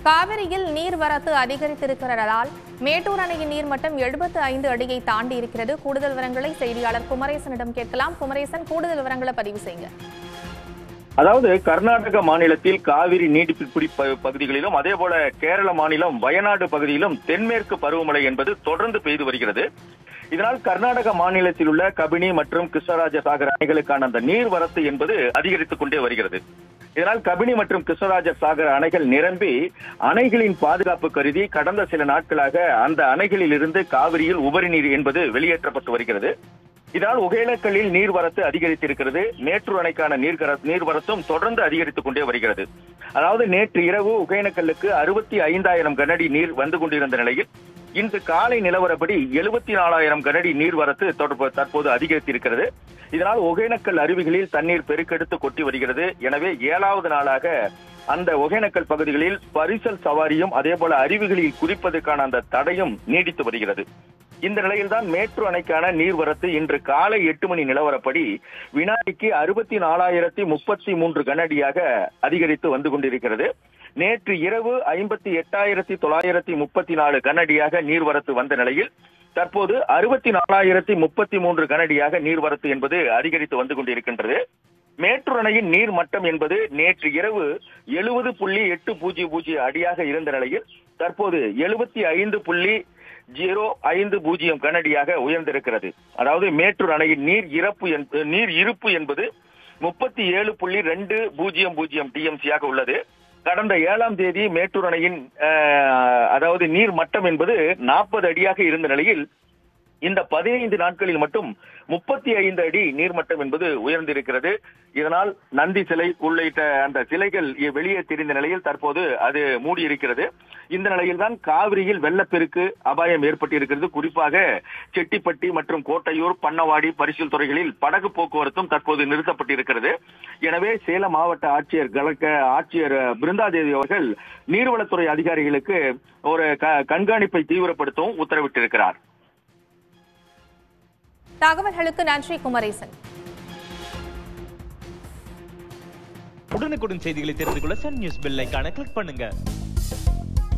காவிரியில் நீர்வரத்து அதிகரித்திருக்கிறதால் மேட்டூர் அணையின் நீர்மட்டம் எழுபத்து ஐந்து அடியை தாண்டி இருக்கிறது கூடுதல் விவரங்களை செய்தியாளர் குமரேசனிடம் கேட்கலாம் குமரேசன் கூடுதல் விவரங்களை பதிவு செய்யுங்க அதாவது கர்நாடக மாநிலத்தில் காவிரி நீடிப்பிடி ப- பகுதிகளிலும் அதே போல கேரள மாநிலம் வயநாடு பகுதியிலும் தென்மேற்கு பருவமழை என்பது தொடர்ந்து பெய்து வருகிறது இதனால் கர்நாடக மாநிலத்தில் உள்ள கபினி மற்றும் கிருஷ்ணராஜ சாகர் அணைகளுக்கான அந்த நீர்வரத்து என்பது அதிகரித்துக் கொண்டே வருகிறது இதனால் கபினி மற்றும் கிருஷ்ணராஜ சாகர் அணைகள் நிரம்பி அணைகளின் பாதுகாப்பு கருதி கடந்த சில நாட்களாக அந்த அணைகளில் இருந்து காவிரியில் உபரி நீர் என்பது வெளியேற்றப்பட்டு வருகிறது இதனால் ஒகேனக்கல்லில் நீர்வரத்து அதிகரித்திருக்கிறது மேட்டூர் அணைக்கான நீர்கர நீர்வரத்தும் தொடர்ந்து அதிகரித்துக் கொண்டே வருகிறது அதாவது நேற்று இரவு ஒகேனக்கல்லுக்கு அறுபத்தி ஐந்தாயிரம் கனஅடி நீர் வந்து கொண்டிருந்த நிலையில் இன்று காலை நிலவரப்படி எழுபத்தி நாலாயிரம் கனஅடி நீர்வரத்து தொடர்பு- தற்போது அதிகரித்திருக்கிறது இதனால் ஒகேனக்கல் அருவிகளில் தண்ணீர் பெருக்கெடுத்து கொட்டி வருகிறது எனவே ஏழாவது நாளாக அந்த ஒகேனக்கல் பகுதிகளில் பரிசல் சவாரியும் அதே போல அருவிகளில் குறிப்பதற்கான அந்த தடையும் நீடித்து வருகிறது இந்த நிலையில்தான் மேட்டூர் அணைக்கான நீர்வரத்து இன்று காலை எட்டு மணி நிலவரப்படி வினாடிக்கு அறுபத்தி நாலாயிரத்தி முப்பத்தி மூன்று கனஅடியாக அதிகரித்து வந்து கொண்டிருக்கிறது நேற்று இரவு ஐம்பத்தி எட்டாயிரத்தி தொள்ளாயிரத்தி முப்பத்தி நாலு கனஅடியாக நீர்வரத்து வந்த நிலையில் தற்போது அறுபத்தி நாலாயிரத்தி முப்பத்தி மூன்று கனஅடியாக நீர்வரத்து என்பது அதிகரித்து வந்து கொண்டிருக்கின்றது மேட்டூர் அணையின் நீர் மட்டம் என்பது நேற்று இரவு எழுபது புள்ளி எட்டு பூஜ்ஜியம் பூஜ்ஜியம் அடியாக இருந்த நிலையில் தற்போது எழுபத்தி ஐந்து புள்ளி ஜீரோ ஐந்து பூஜ்ஜியம் கனஅடியாக உயர்ந்திருக்கிறது அதாவது மேட்டூர் அணையின் நீர் இறப்பு என்ப- நீர் இருப்பு என்பது முப்பத்தி ஏழு புள்ளி ரெண்டு பூஜ்ஜியம் பூஜ்ஜியம் டிஎம்சியாக உள்ளது கடந்த ஏழாம் தேதி மேட்டூர் அணையின் அஹ், அதாவது நீர் மட்டம் என்பது நாற்பது அடியாக இருந்த நிலையில் இந்த பதினைந்து நாட்களில் மட்டும் முப்பத்தி ஐந்து அடி நீர்மட்டம் என்பது உயர்ந்திருக்கிறது இதனால் நந்தி சிலை உள்ளிட்ட அந்த சிலைகள் இ- வெளியே தெரிந்த நிலையில் தற்போது அது மூடியிருக்கிறது இந்த நிலையில்தான் காவிரியில் வெள்ளப்பெருக்கு அபாயம் ஏற்பட்டிருக்கிறது குறிப்பாக செட்டிப்பட்டி மற்றும் கோட்டையூர் பண்ணவாடி பரிசல் துறைகளில் படகு போக்குவரத்தும் தற்போது நிறுத்தப்பட்டிருக்கிறது எனவே சேலம் மாவட்ட ஆட்சியர் கலக்க ஆட்சியர் அஹ், பிருந்தாதேவி அவர்கள் நீர்வளத்துறை அதிகாரிகளுக்கு ஒரு க- கண்காணிப்பை தீவிரப்படுத்தவும் உத்தரவிட்டிருக்கிறார் தகவல்களுக்கு நன்றி குமரேசன் உடனுக்குடன் செய்திகளை தெரிந்து கொள்ள சன் நியூஸ் பெல் ஐகானை கிளிக் பண்ணுங்க